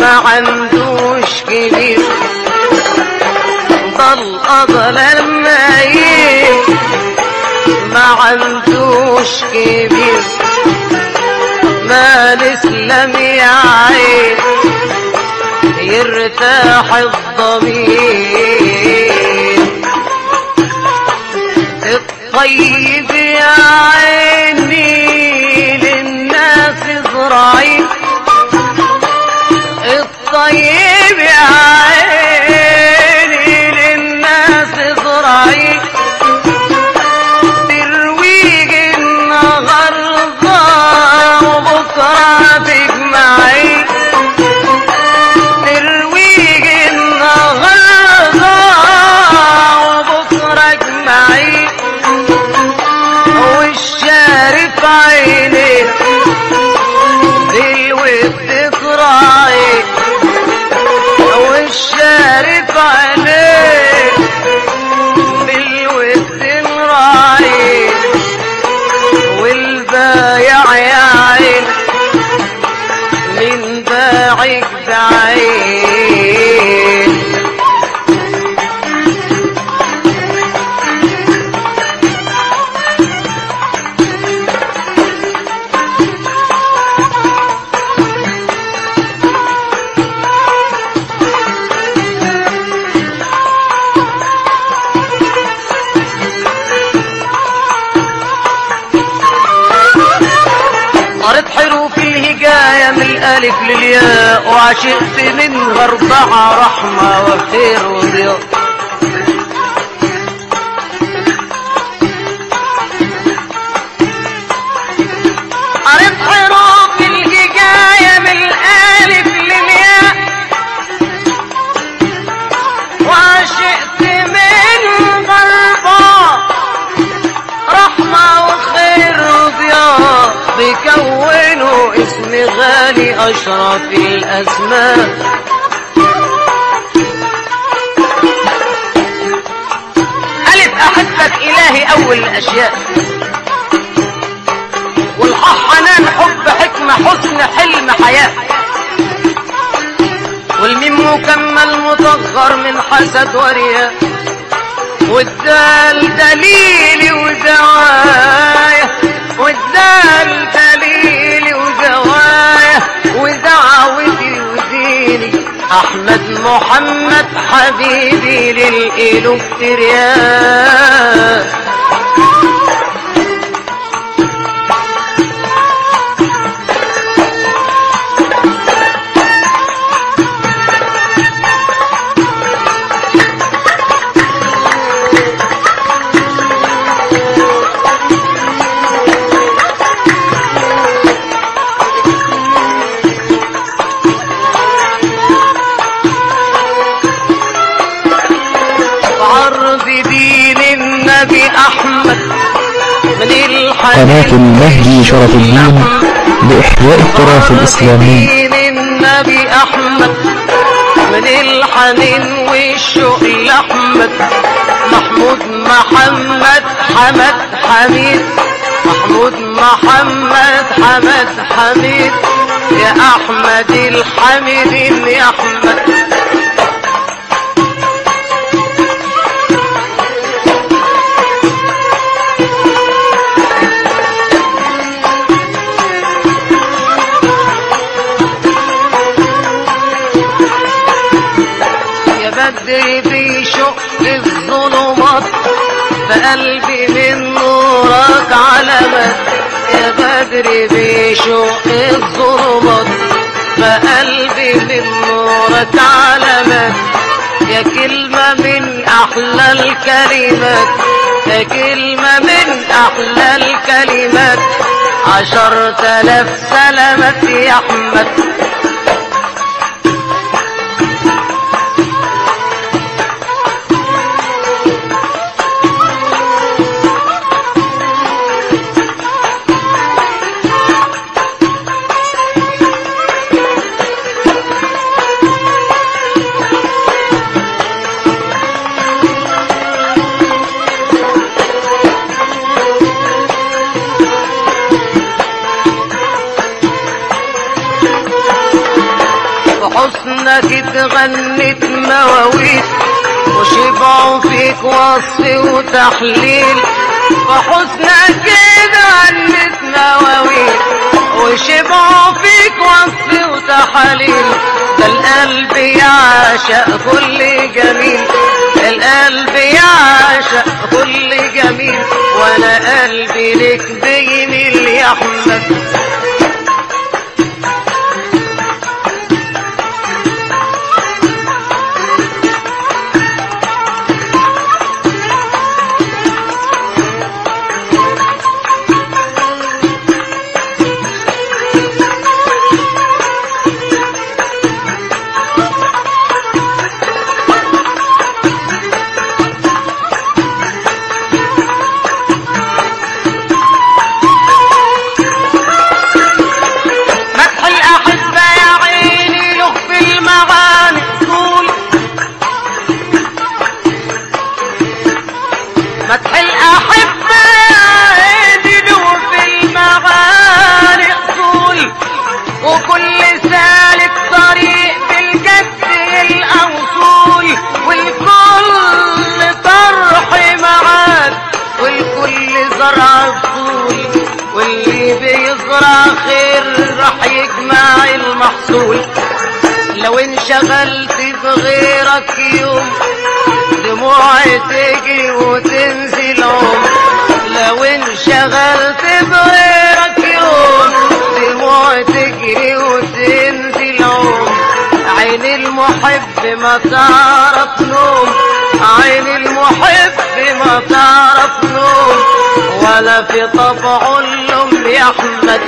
ما عندوش كبير ضل أضل المايل ما عندوش كبير ما الإسلام يا عين يرتاح الضمير الطيب يا عيني للناس زراعين الطيب يا عيني للناس زراعين ترويج النهارده وبكره تجمعي ترويج النهارده وبكره اجمعي والشارف عيني بالود تراعي والشارف عليك بالود نراعي والبايع يا عين من باعك بعين قريت حروف الهجاية من الألف للياء وعشقت منها أربعة رحمة وخير وضياء قريت حروف الهجاية من الألف للياء وعشقت منها أربعة رحمة وخير وضياء بيكونوا اسم غالي أشرف الأسماء ألف أحبك إلهي أول الأشياء والحاء حنان حب حكمة حسن حلم حياة والميم مكمل مطهر من حسد ورياء والدال دليلي ودعاية والدال دليلي ودعاية ودعوتي وديني أحمد محمد حبيبي للإلكتريات عرض دين النبي أحمد من الحنين قناة المهدي شرف الدين لإحياء التراث الإسلامي دين النبي أحمد من الحنين والشوق لأحمد محمود محمد حمد حميد محمود محمد حمد حميد يا أحمد الحميدين يا أحمد يا بدري بيشق الظلمات بقلبي من نورك علامات يا بدري بيشق الظلمات بقلبي من نورك علامات يا كلمة من أحلى الكلمات يا كلمة من أحلى الكلمات عشر تلاف سلامات يا أحمد وحسنك اتغنت مواويل وشبعوا فيك وصف وتحليل وحسنك اتغنت مواويل وشبعوا فيك وصف وتحليل ده القلب يعشق كل جميل القلب يعشق كل جميل وانا قلبي لك بيميل يا احمد مدح الأحبة يا عيني له في المعاني طول مدح الأحبة يا عيني له في المعاني طول وكل سالك طريق بالجد الأوصول والكل طرح معاد والكل زرع الطول واللي بيزرع خير راح يجمع المحصول لو انشغلت بغيرك يوم دموع تجري وتنزل عم لو انشغلت بغيرك يوم دموع تجري وتنزل عم عين المحب ما تعرف نوم عين المحب ما تعرف نوم ولا في طبع اللوم يا احمد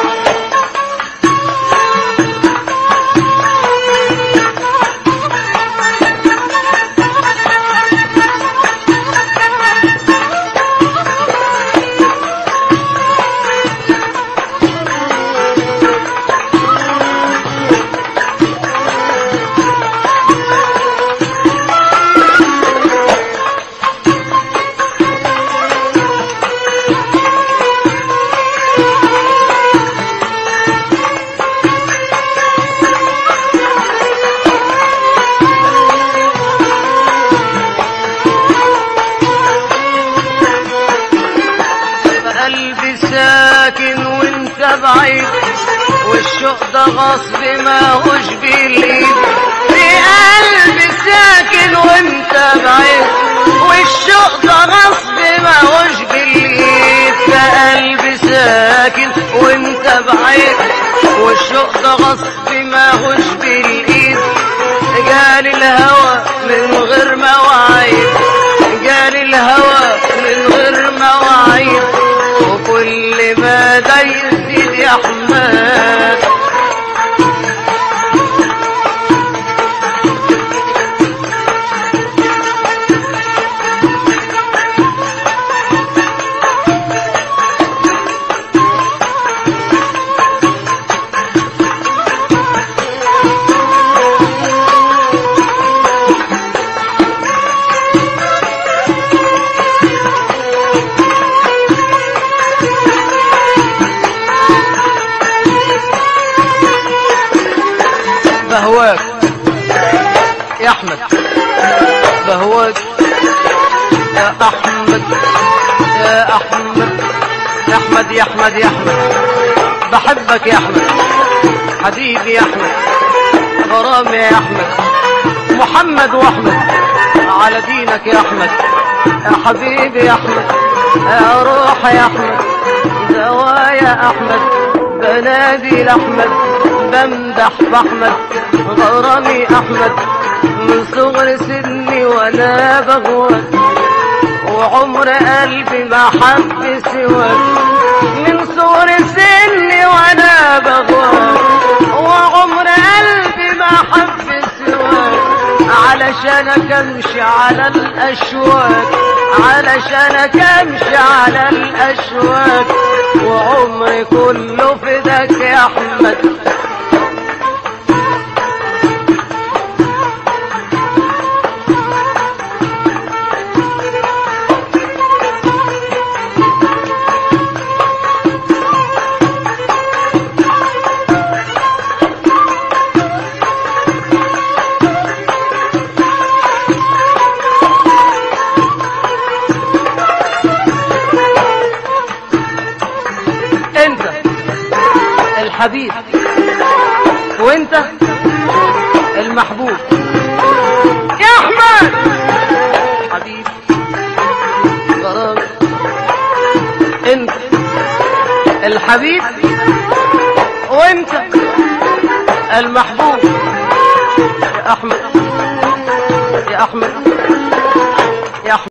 قلبي ساكن وانت بعيد والشوق ده غصب ما هوش بالايد في قلبي ساكن وانت بعيد والشوق ده غصب ما هوش بالايد في قلبي ساكن وانت بعيد والشوق ده غصب ما هوش بالايد جالي الهوى من غير مواعيد جالي الهوى من غير مواعيد وكل ما ده يزيد يا حماد بهواك يا احمد بهواك يا احمد يا احمد يا احمد يا احمد يا احمد بحبك يا احمد حبيبي يا احمد غرامي يا احمد محمد واحمد على دينك يا احمد يا حبيبي يا احمد يا روح يا احمد دوايا احمد بنادي لاحمد بمدح باحمد غرامي احمد من صغر سني وانا بغوت وعمر قلبي ما حب سواك من صغر سني وانا بغوت وعمر قلبي ما حب سواك علشانك امشي على الاشواك علشانك امشي على الاشواك وعمري كله فداك يا احمد الحبيب وانت المحبوب يا احمد حبيب غرام انت الحبيب وانت المحبوب يا احمد يا احمد